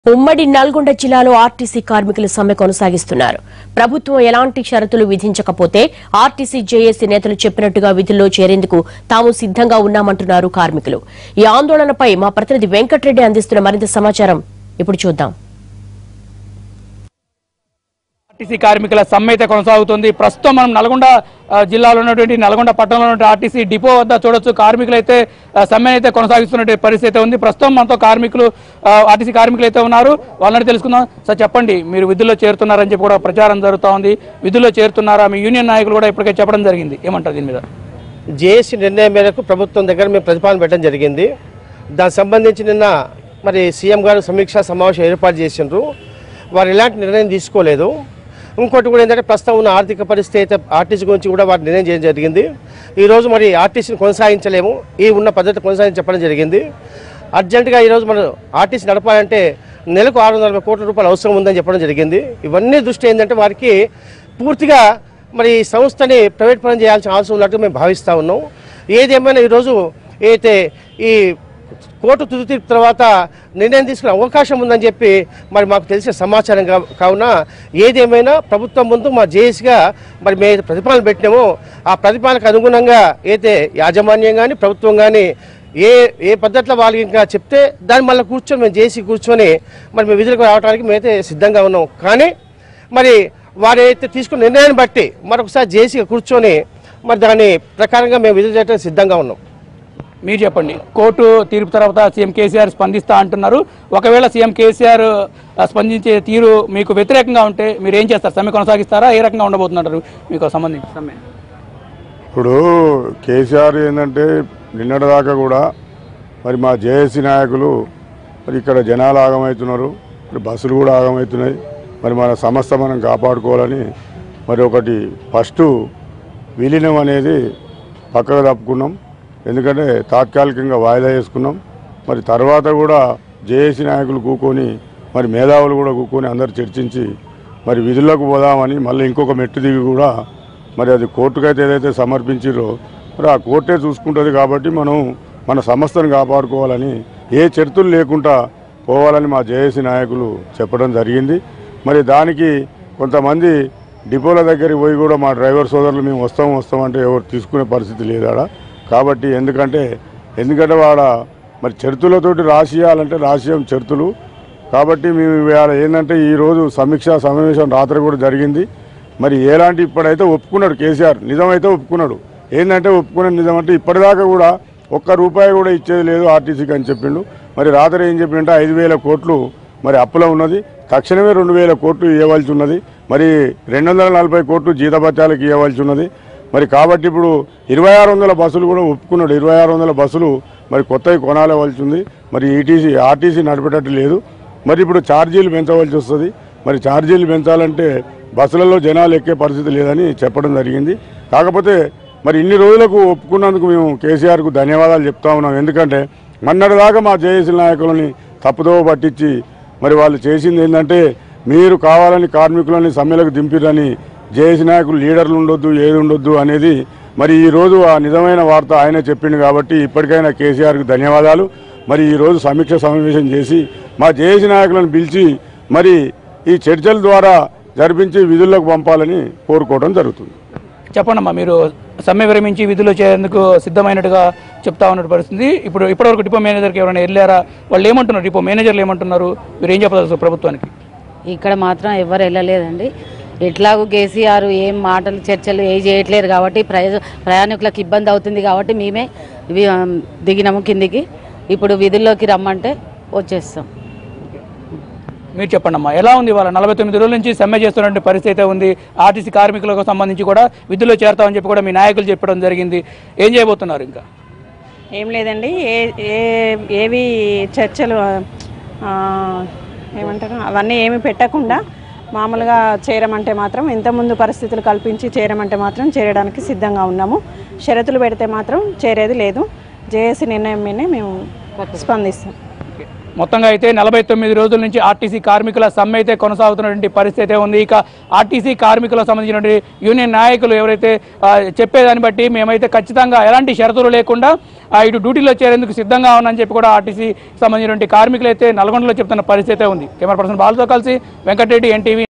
ఉమ్మడి నల్గొండ జిల్లాలో ఆర్టీసీ కార్మికులు సమ్మె కొనసాగిస్తున్నారు ప్రభుత్వం ఎలాంటి షరతులు విధించకపోతే ఆర్టీసీ జేఏసీ నేతలు చెప్పినట్టుగా విధుల్లో చేరేందుకు తాము సిద్ధంగా ఉన్నామంటున్నారు కార్మికులు ఈ ఆందోళనపై మా ప్రతినిధి వెంకట్రెడ్డి అందిస్తున్న మరింత సమాచారం ఇప్పుడు చూద్దాం ఆర్టీసీ కార్మికుల సమ్మె అయితే కొనసాగుతుంది ప్రస్తుతం మనం నల్గొండ ఆ, జిల్లాలో ఉన్నటువంటి నల్గొండ పట్టణంలో ఉన్నటువంటి ఆర్టీసీ డిపో వద్ద చూడొచ్చు కార్మికులు అయితే ఆ, సమ్మె అయితే కొనసాగిస్తున్నటువంటి పరిస్థితి అయితే ఉంది ప్రస్తుతం మనతో కార్మికులు ఆ, ఆర్టీసీ కార్మికులు అయితే ఉన్నారు వాళ్ళని తెలుసుకుందాం సార్ చెప్పండి మీరు విధుల్లో చేరుతున్నారని చెప్పి కూడా ప్రచారం జరుగుతూ ఉంది విధుల్లో చేరుతున్నారా మీ యూనియన్ నాయకులు కూడా ఇప్పటికే చెప్పడం జరిగింది ఏమంటారు దీని మీద జేఏసీ నిర్ణయం మేరకు ప్రభుత్వం దగ్గర మేము ప్రతిపాదన పెట్టడం జరిగింది దానికి సంబంధించి నిన్న మరి సీఎం గారు సమీక్షా సమావేశం ఏర్పాటు చేసిండ్రు వారు ఎలాంటి నిర్ణయం తీసుకోలేదు ఇంకోటి కూడా ఏంటంటే ప్రస్తుతం ఉన్న ఆర్థిక పరిస్థితి అయితే ఆర్టీసీ గురించి కూడా వారు నిర్ణయం చేయడం జరిగింది ఈరోజు మరి ఆర్టీసీని కొనసాగించలేము ఈ ఉన్న పద్ధతి కొనసాగించి చెప్పడం జరిగింది అర్జెంటుగా ఈరోజు మనం ఆర్టీసీ నడపాలంటే నెలకు ఆరు వందల నలభై కోట్ల రూపాయలు అవసరం ఉందని చెప్పడం జరిగింది ఇవన్నీ దృష్టి ఏంటంటే వారికి పూర్తిగా మరి ఈ సంస్థని ప్రైవేట్ పరం చేయాల్సిన అవసరం ఉన్నట్టు మేము భావిస్తూ ఉన్నాం ఏదేమైనా ఈరోజు అయితే ఈ కోర్టు తుది తీర్పు తర్వాత నిర్ణయం తీసుకునే అవకాశం ఉందని చెప్పి మరి మాకు తెలిసిన సమాచారం కా- కావున ఏదేమైనా ప్రభుత్వం ముందు మా జేఏసీగా మరి మేము ప్రతిపాదన పెట్టినామో ఆ ప్రతిపాదనకు అనుగుణంగా అయితే యాజమాన్యం కానీ ప్రభుత్వం కానీ ఏ ఏ పద్ధతిలో వాళ్ళకి ఇంకా చెప్తే దాన్ని మళ్ళీ కూర్చొని మేము జేసీ కూర్చొని మరి మేము విధులకు రావడానికి మేమైతే సిద్ధంగా ఉన్నాం కానీ మరి వారైతే తీసుకున్న నిర్ణయాన్ని బట్టి మరొకసారి జేసీగా కూర్చొని మరి దాని ప్రకారంగా మేము విధులు చేయడానికి సిద్ధంగా ఉన్నాం మీరు చెప్పండి కోర్టు తీర్పు తర్వాత సీఎం కేసీఆర్ స్పందిస్తా అంటున్నారు ఒకవేళ సీఎం కేసీఆర్ ఆ, స్పందించే తీరు మీకు వ్యతిరేకంగా ఉంటే మీరు ఏం చేస్తారు సమ్మె కొనసాగిస్తారా ఏ రకంగా ఉండబోతున్నారు మీకు సంబంధించి సమ్మె ఇప్పుడు కేసీఆర్ ఏంటంటే నిన్నటిదాకా కూడా మరి మా జేఏసీ నాయకులు మరి ఇక్కడ జనాలు ఆగమవుతున్నారు మరి బస్సులు కూడా ఆగమవుతున్నాయి మరి మన సంస్థ మనం కాపాడుకోవాలని మరి ఒకటి ఫస్ట్ విలీనం అనేది పక్కకు తప్పుకున్నాం ఎందుకంటే తాత్కాలికంగా వాయిదా వేసుకున్నాం మరి తర్వాత కూడా జేఏసీ నాయకులు కూకొని మరి మేధావులు కూడా కూకొని అందరు చర్చించి మరి విధులకు పోదామని మళ్ళీ ఇంకొక మెట్టు దిగి కూడా మరి అది కోర్టుకైతే ఏదైతే సమర్పించారో మరి ఆ కోర్టే చూసుకుంటుంది కాబట్టి మనం మన సంస్థను కాపాడుకోవాలని ఏ చర్చలు లేకుండా పోవాలని మా జేఏసీ నాయకులు చెప్పడం జరిగింది మరి దానికి కొంతమంది డిపోల దగ్గరికి పోయి కూడా మా డ్రైవర్ సోదరులు మేము వస్తాం వస్తాం అంటే ఎవరు తీసుకునే పరిస్థితి లేదాడ కాబట్టి ఎందుకంటే ఎందుకంటే వాడ మరి చర్తులతోటి రాసియాలంటే రాసియం చర్తులు కాబట్టి మేము ఇవాళ ఏంటంటే ఈరోజు సమీక్షా సమావేశం రాత్రి కూడా జరిగింది మరి ఎలాంటి ఇప్పుడైతే ఒప్పుకున్నాడు కేసీఆర్ నిజమైతే ఒప్పుకున్నాడు ఏంటంటే ఒప్పుకున్న నిజం అంటే ఇప్పటిదాకా కూడా ఒక్క రూపాయి కూడా ఇచ్చేది లేదు ఆర్టీసీకి అని చెప్పిండు మరి రాత్రి ఏం చెప్పిండంటే ఐదు వేల కోట్లు మరి అప్పులో ఉన్నది తక్షణమే రెండు వేల కోట్లు ఇవ్వవలసి ఉన్నది మరి రెండు వందల నలభై కోట్లు జీతభత్యాలకు ఇవ్వవలసి ఉన్నది మరి కాబట్టి ఇప్పుడు ఇరవై ఆరు వందల బస్సులు కూడా ఒప్పుకున్నాడు ఇరవై ఆరు వందల బస్సులు మరి కొత్తవి కొనాలవలసి ఉంది మరి ఈటీసీ ఆర్టీసీ నడిపేటట్టు లేదు మరి ఇప్పుడు ఛార్జీలు పెంచవలసి వస్తుంది మరి ఛార్జీలు పెంచాలంటే బస్సులలో జనాలు ఎక్కే పరిస్థితి లేదని చెప్పడం జరిగింది కాకపోతే మరి ఇన్ని రోజులకు ఒప్పుకున్నందుకు మేము కేసీఆర్కు ధన్యవాదాలు చెప్తా ఉన్నాం ఎందుకంటే మొన్నటిదాకా మా జేఏసీ నాయకులని తప్పుదోవ పట్టించి మరి వాళ్ళు చేసింది ఏంటంటే మీరు కావాలని కార్మికులని సమ్మెలకు దింపిరని జేఏసీ నాయకులు లీడర్లు ఉండొద్దు ఏది ఉండొద్దు అనేది మరి ఈ రోజు ఆ నిజమైన వార్త ఆయన చెప్పింది కాబట్టి ఇప్పటికైనా కేసీఆర్కి ధన్యవాదాలు మరి ఈ రోజు సమీక్ష సమావేశం చేసి మా జేఏసీ నాయకులను పిలిచి మరి ఈ చర్చల ద్వారా జరిపించి విధుల్లోకి పంపాలని కోరుకోవడం జరుగుతుంది చెప్పండమ్మా మీరు సమ్మె విరమించి విధులు చేసేందుకు సిద్ధమైనట్టుగా చెప్తా ఉన్న పరిస్థితి ఇప్పుడు ఇప్పటివరకు డిపో మేనేజర్కి ఎవరైనా వెళ్ళారా వాళ్ళు ఏమంటున్నారు డిపో మేనేజర్లు ఏమంటున్నారు మీరు ఏం చెప్పదలుచుకోరు ప్రభుత్వానికి ఇక్కడ మాత్రం ఎవరు వెళ్ళలేదండి ఎట్లాగూ కేసీఆర్ ఏం మాటలు చర్చలు ఏ చేయట్లేరు కాబట్టి ప్రజ ప్రయాణికులకు ఇబ్బంది అవుతుంది కాబట్టి మేమే వి- దిగినాము కిందికి ఇప్పుడు విధుల్లోకి రమ్మంటే వచ్చేస్తాం మీరు చెప్పండి అమ్మా ఎలా ఉంది వాళ్ళ నలభై తొమ్మిది రోజుల నుంచి సమ్మె చేస్తున్నటువంటి పరిస్థితి అయితే ఉంది ఆర్టీసీ కార్మికులకు సంబంధించి కూడా విధుల్లో చేరతామని చెప్పి కూడా మీ నాయకులు చెప్పడం జరిగింది ఏం చేయబోతున్నారు ఇంకా ఏం లేదండి ఏ ఏ ఏవి చర్చలు ఆ, ఏమంటారు అవన్నీ ఏమి పెట్టకుండా మామూలుగా చేరమంటే మాత్రం ఇంతకుముందు పరిస్థితులు కల్పించి చేరమంటే మాత్రం చేరడానికి సిద్ధంగా ఉన్నాము షరతులు పెడితే మాత్రం చేరేది లేదు జేఏసీ నిర్ణయం మీదనే మేము స్పందిస్తాం మొత్తంగా అయితే నలభై తొమ్మిది రోజుల నుంచి ఆర్టీసీ కార్మికుల సమ్మె అయితే కొనసాగుతున్నటువంటి పరిస్థితి అయితే ఉంది ఇక ఆర్టీసీ కార్మికులకు సంబంధించినటువంటి యూనియన్ నాయకులు ఎవరైతే ఆ, చెప్పేదాన్ని బట్టి మేమైతే ఖచ్చితంగా ఎలాంటి షరతులు లేకుండా ఆ, ఇటు డ్యూటీలో చేరేందుకు సిద్ధంగా ఉన్నామని చెప్పి కూడా ఆర్టీసీ సంబంధించినటువంటి కార్మికులు అయితే నల్గొండలో చెప్తున్న పరిస్థితి అయితే ఉంది కెమెరా పర్సన్ బాలతో కలిసి వెంకటరెడ్డి ఎన్టీవీ